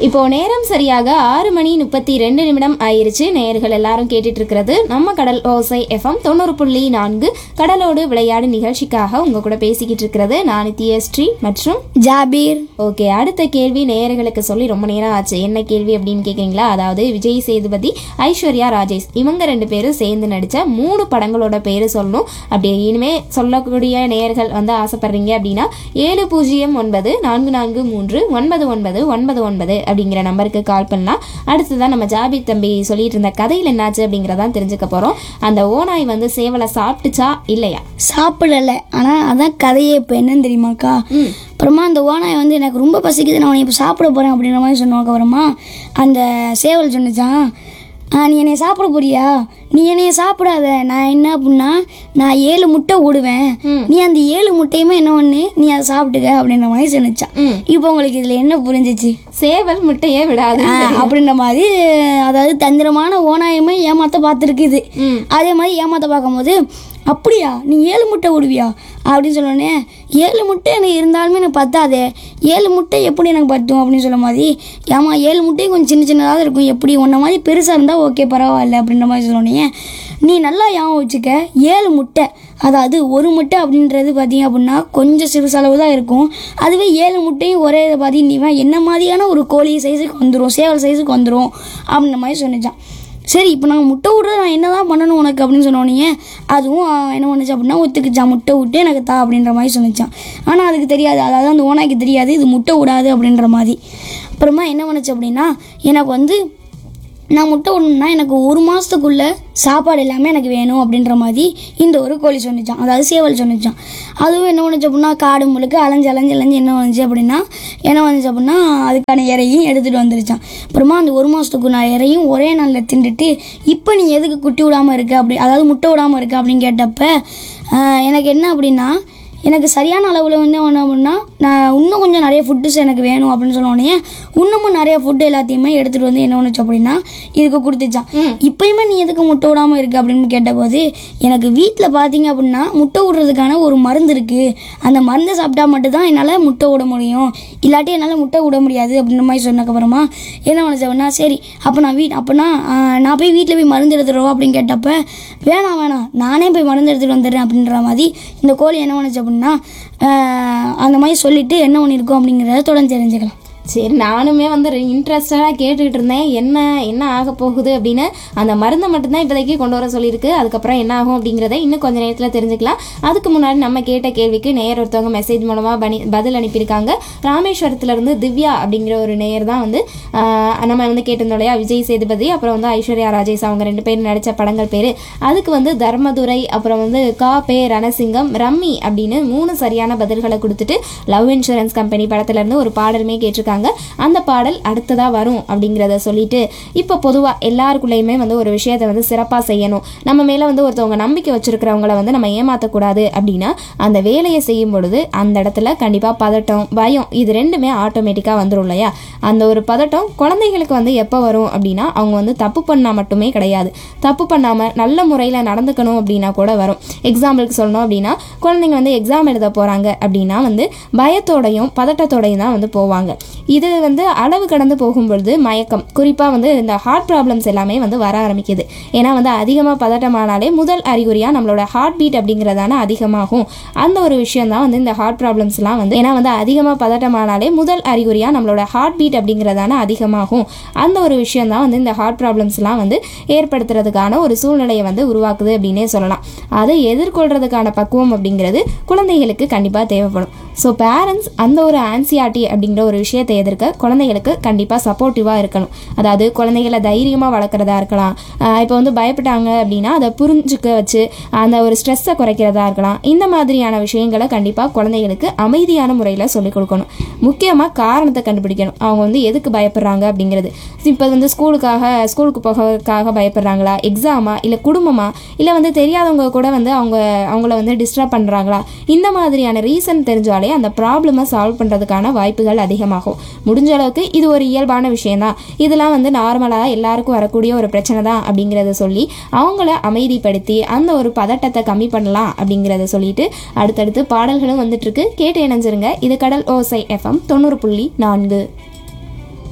இப்போ நேரம் சரியாக ஆறு மணி முப்பத்தி ரெண்டு நிமிடம் ஆயிருச்சு நேயர்கள் எல்லாரும் கேட்டுட்டு இருக்கிறது நம்ம கடல் ஓசை எஃப்எம் தொண்ணூறு புள்ளி நான்கு கடலோடு விளையாடு நிகழ்ச்சிக்காக உங்க கூட பேசிக்கிட்டு இருக்கிறது நான் நித்யஸ்ரீ மற்றும் ஜாபீர் ஓகே அடுத்த கேள்வி நேயர்களுக்கு சொல்லி ரொம்ப நேரம் ஆச்சு என்ன கேள்வி அப்படின்னு கேக்குறீங்களா அதாவது விஜய் சேதுபதி ஐஸ்வர்யா ராஜேஷ் இவங்க ரெண்டு பேரும் சேர்ந்து நடிச்ச மூணு படங்களோட பேரு சொல்லணும் அப்படி இனிமே சொல்லக்கூடிய நேயர்கள் வந்து ஆசைப்படுறீங்க அப்படின்னா ஏழு பூஜ்ஜியம் ஒன்பது நான்கு நான்கு மூன்று ஒன்பது ஒன்பது ஒன்பது ஒன்பது அப்படிங்கிற நம்பருக்கு கால் பண்ணலாம் அடுத்ததான் நம்ம ஜாபிர் தம்பி சொல்லிட்டு இருந்த கதையில் என்னாச்சு அப்படிங்கிறதான் தெரிஞ்சுக்க போறோம் அந்த ஓநாய் வந்து சேவலை சாப்பிட்டுச்சா இல்லையா சாப்பிடல ஆனா அதான் கதையே இப்போ என்னன்னு தெரியுமாக்கா அப்புறமா அந்த ஓனாய் வந்து எனக்கு ரொம்ப பசிக்குது நான் உன்னை இப்போ சாப்பிட போறேன் அப்படின்ற மாதிரி சொன்னதுக்கு அப்புறமா அந்த சேவல் சொன்னிச்சான் "ஆ, நீ என்னைய சாப்பிட போறியா நீ என்னைய சாப்பிடாத நான் என்ன அப்படின்னா நான் ஏழு முட்டை விடுவேன் நீ அந்த ஏழு முட்டையுமே என்ன பண்ணு நீ அதை சாப்பிட்டுக்க அப்படின்ற மாதிரி சொன்னிச்சான் இப்போ உங்களுக்கு இதுல என்ன புரிஞ்சிச்சு சேவல் முட்டையே விடாது ஆ, அப்படின்ற மாதிரி அதாவது தந்திரமான ஓனாயமே ஏமாத்த பார்த்துருக்குது அதே மாதிரி ஏமாத்த பார்க்கும்போது அப்படியா நீ ஏழு முட்டை விடுவியா அப்படின்னு சொன்னோடனே ஏழு முட்டை எனக்கு இருந்தாலுமே எனக்கு பத்தாதே ஏழு முட்டை எப்படி எனக்கு பத்தும் அப்படின்னு சொல்ல மாதிரி ஏமா ஏழு முட்டையும் கொஞ்சம் சின்ன சின்னதாக இருக்கும் எப்படி உன்ன மாதிரி பெருசாக இருந்தால் ஓகே பரவாயில்ல அப்படின்ற மாதிரி சொன்னோடனே நீ நல்லா ஞாபகம் வச்சுக்க ஏழு முட்டை அதாவது ஒரு முட்டை அப்படின்றது பார்த்தீங்க அப்படின்னா கொஞ்சம் சிறுசளவு தான் இருக்கும் அதுவே ஏழு முட்டையும் ஒரே இதை பார்த்தீங்கன்னா என்ன மாதிரியான ஒரு கோழி சைஸுக்கு வந்துடும் சேவல் சைஸுக்கு வந்துடும் அப்படின்ற மாதிரி சொன்னிச்சான் சரி இப்போ நாங்கள் முட்டை விட்றது நான் என்ன தான் பண்ணணும் உனக்கு அப்படின்னு சொன்னோடனே அதுவும் அவன் என்ன பண்ணுச்சு அப்படின்னா ஒத்துக்குச்சான் முட்டை விட்டு எனக்கு தா அப்படின்ற மாதிரி சொன்னிச்சான் ஆனால் அதுக்கு தெரியாது அதாவது அந்த ஓனாய்க்கு தெரியாது இது முட்டை விடாது அப்படின்ற மாதிரி அப்புறமா என்ன பண்ணுச்சு அப்படின்னா எனக்கு வந்து நான் முட்டை விடணும்னா எனக்கு ஒரு மாதத்துக்குள்ளே சாப்பாடு எல்லாமே எனக்கு வேணும் அப்படின்ற மாதிரி இந்த ஒரு கோழி சொன்னிச்சான் அதாவது சேவல் சொன்னிச்சான் அதுவும் என்ன பண்ணுச்சு அப்படின்னா காடு முழுக்க அலைஞ்சு அலைஞ்சு அலைஞ்சு என்ன வந்துச்சு அப்படின்னா என்ன வந்துச்சு அப்படின்னா அதுக்கான இறையும் எடுத்துகிட்டு வந்துருச்சான் அப்புறமா அந்த ஒரு மாதத்துக்கு நான் இறையும் ஒரே நாளில் தின்றுட்டு இப்போ நீ எதுக்கு குட்டி விடாமல் இருக்க அப்படி அதாவது முட்டை விடாமல் இருக்க அப்படின்னு கேட்டப்ப ஆஹ், எனக்கு என்ன அப்படின்னா எனக்கு சரியான அளவில் வந்து என்ன அப்படின்னா நான் இன்னும் கொஞ்சம் நிறைய ஃபுட்டுஸ் எனக்கு வேணும் அப்படின்னு சொன்னோடனே இன்னமும் நிறைய ஃபுட்டு எல்லாத்தையுமே எடுத்துகிட்டு வந்து என்ன பண்ணுச்சு அப்படின்னா இதுக்கு கொடுத்துச்சான் இப்பயுமே நீ எதுக்கு முட்டை விடாமல் இருக்கு அப்படின்னு கேட்டபோது எனக்கு வீட்டில் பார்த்தீங்க அப்படின்னா முட்டை விடுறதுக்கான ஒரு மருந்து இருக்குது அந்த மருந்தை சாப்பிட்டா மட்டும்தான் என்னால் முட்டை விட முடியும் இல்லாட்டி என்னால் முட்டை விட முடியாது அப்படின்ற மாதிரி சொன்னதுக்கப்புறமா என்ன பண்ணுச்சு அப்படின்னா சரி அப்போ நான் வீட் அப்போனா நான் போய் வீட்டில் போய் மருந்து எடுத்துடுவோம் அப்படின்னு கேட்டப்ப வேணாம் வேணாம் நானே போய் மருந்து எடுத்துகிட்டு வந்துடுறேன் அப்படின்ற மாதிரி இந்த கோழி என்ன பண்ணுச்சு அப்படின்னா ஆஹ், அந்த மாதிரி சொல்லிட்டு என்ன பண்ணியிருக்கோம் அப்படிங்கிறத தொடர்ந்து தெரிஞ்சுக்கலாம் சரி நானுமே வந்து இன்ட்ரெஸ்டடாக கேட்டுக்கிட்டு இருந்தேன் என்ன என்ன ஆக போகுது அப்படின்னு அந்த மருந்தை மட்டும்தான் இப்போதைக்கு கொண்டு வர சொல்லியிருக்கு அதுக்கப்புறம் என்ன ஆகும் அப்படிங்கிறத இன்னும் கொஞ்ச நேரத்தில் தெரிஞ்சுக்கலாம் அதுக்கு முன்னாடி நம்ம கேட்ட கேள்விக்கு நேயர் ஒருத்தவங்க மெசேஜ் மூலமாக பணி பதில் அனுப்பியிருக்காங்க ராமேஸ்வரத்துலேருந்து திவ்யா அப்படிங்கிற ஒரு நேயர் தான் வந்து ஆஹ், நம்ம வந்து கேட்டிருந்தோம் இல்லையா விஜய் சேதுபதி அப்புறம் வந்து ஐஸ்வர்யா ராஜேஷ் அவங்க ரெண்டு பேரும் நடித்த படங்கள் பேர் அதுக்கு வந்து தர்மதுரை அப்புறம் வந்து கா பே ரணசிங்கம் ரம்மி அப்படின்னு மூணு சரியான பதில்களை கொடுத்துட்டு லவ் இன்சூரன்ஸ் கம்பெனி படத்துலேருந்து ஒரு பாடலுமே கேட்டிருக்காங்க அந்த பாடல் அடுத்ததாக வரும் அப்படிங்கிறத சொல்லிட்டு இப்போ பொதுவாக எல்லாருக்குள்ளேயுமே வந்து ஒரு விஷயத்தை வந்து சிறப்பாக செய்யணும் நம்ம மேலே வந்து ஒருத்தவங்க நம்பிக்கை வச்சிருக்கிறவங்கள வந்து நம்ம ஏமாற்றக்கூடாது அப்படின்னா அந்த வேலையை செய்யும் பொழுது அந்த இடத்துல கண்டிப்பாக பதட்டம் பயம் இது ரெண்டுமே ஆட்டோமேட்டிக்காக வந்துடும் இல்லையா அந்த ஒரு பதட்டம் குழந்தைகளுக்கு வந்து எப்போ வரும் அப்படின்னா அவங்க வந்து தப்பு பண்ணால் மட்டுமே கிடையாது தப்பு பண்ணாமல் நல்ல முறையில் நடந்துக்கணும் அப்படின்னா கூட வரும் எக்ஸாம்பிளுக்கு சொல்லணும் அப்படின்னா குழந்தைங்க வந்து எக்ஸாம் எழுத போகிறாங்க அப்படின்னா வந்து பயத்தோடையும் பதட்டத்தோடையும் தான் வந்து போவாங்க இது வந்து அளவு கடந்து போகும்பொழுது மயக்கம் குறிப்பாக வந்து இந்த ஹார்ட் ப்ராப்ளம்ஸ் எல்லாமே வந்து வர ஆரம்பிக்குது ஏன்னா வந்து அதிகமாக பதட்டமானாலே முதல் அறிகுறியாக நம்மளோட ஹார்ட் பீட் அப்படிங்கிறதான அதிகமாகும் அந்த ஒரு விஷயம் தான் வந்து இந்த ஹார்ட் ப்ராப்ளம்ஸ்லாம் வந்து ஏன்னா வந்து அதிகமாக பதட்டமானாலே முதல் அறிகுறியாக நம்மளோட ஹார்ட் பீட் அப்படிங்கிறதான அதிகமாகும் அந்த ஒரு விஷயம் தான் வந்து இந்த ஹார்ட் ப்ராப்ளம்ஸ்லாம் வந்து ஏற்படுத்துறதுக்கான ஒரு சூழ்நிலையை வந்து உருவாக்குது அப்படின்னே சொல்லலாம் அதை எதிர்கொள்றதுக்கான பக்குவம் அப்படிங்கிறது குழந்தைகளுக்கு கண்டிப்பாக தேவைப்படும் ஸோ பேரண்ட்ஸ் அந்த ஒரு ஆன்சியாட்டி அப்படிங்கிற ஒரு விஷயத்தை எதிர்க்க குழந்தைகளுக்கு கண்டிப்பாக சப்போர்ட்டிவாக இருக்கணும் அதாவது குழந்தைகளை தைரியமாக வளர்க்குறதா இருக்கலாம் இப்போ வந்து பயப்பட்டாங்க அப்படின்னா அதை புரிஞ்சுக்க வச்சு அந்த ஒரு ஸ்ட்ரெஸ்ஸை குறைக்கிறதா இருக்கலாம் இந்த மாதிரியான விஷயங்களை கண்டிப்பாக குழந்தைகளுக்கு அமைதியான முறையில் சொல்லிக் கொடுக்கணும் முக்கியமாக காரணத்தை கண்டுபிடிக்கணும் அவங்க வந்து எதுக்கு பயப்படுறாங்க அப்படிங்கிறது இப்போ வந்து ஸ்கூலுக்காக ஸ்கூலுக்கு போகிறதுக்காக பயப்படுறாங்களா எக்ஸாமா இல்லை குடும்பமா இல்லை வந்து தெரியாதவங்க கூட வந்து அவங்க அவங்கள வந்து டிஸ்டர்ப் பண்ணுறாங்களா இந்த மாதிரியான ரீசன் தெரிஞ்சாலே அந்த ப்ராப்ளமை சால்வ் பண்ணுறதுக்கான வாய்ப்புகள் அதிகமாகும் முடிஞ்ச அளவுக்கு இது ஒரு இயல்பான விஷயம்தான் இதெல்லாம் வந்து நார்மலாக எல்லாருக்கும் வரக்கூடிய ஒரு பிரச்சனை தான் அப்படிங்கிறத சொல்லி அவங்கள அமைதிப்படுத்தி அந்த ஒரு பதட்டத்தை கம்மி பண்ணலாம் அப்படிங்கிறத சொல்லிட்டு அடுத்தடுத்து பாடல்களும் வந்துட்டு இருக்கு கேட்டு இணைஞ்சிருங்க இது கடல் ஓசை எஃப்எம் தொண்ணூறு புள்ளி நான்கு